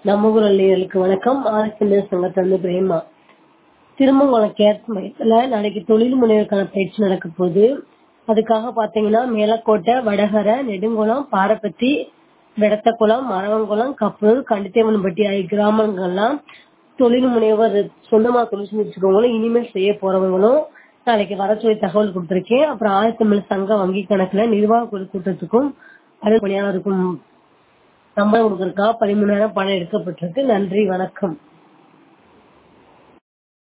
நம்ம குரல் நேயர்களுக்கு வணக்கம் ஆர்எஸ்என்எஸ் சங்கத்திலிருந்து பிரேமா திருமங்கலம் கேர்ஸ் மையத்துல நாளைக்கு தொழில் முனைவோருக்கான பயிற்சி நடக்க போகுது அதுக்காக பாத்தீங்கன்னா மேலக்கோட்டை வடகரை நெடுங்குளம் பாரப்பத்தி வெடத்தக்குளம் மரவங்குளம் கப்பூர் கண்டித்தேவன்பட்டி ஆகிய கிராமங்கள்லாம் தொழில் முனைவர் சொந்தமா தொழில் செஞ்சு வச்சுக்கவங்களும் இனிமேல் செய்ய போறவங்களும் நாளைக்கு வர சொல்லி தகவல் கொடுத்திருக்கேன் அப்புறம் ஆயிரத்தி சங்க வங்கி கணக்குல நிர்வாக குழு கூட்டத்துக்கும் அலுவல் பணியாளருக்கும் சம்பளம் கொடுக்கறதுக்காக பதிமூணாயிரம் பணம் எடுக்கப்பட்டிருக்கு நன்றி வணக்கம்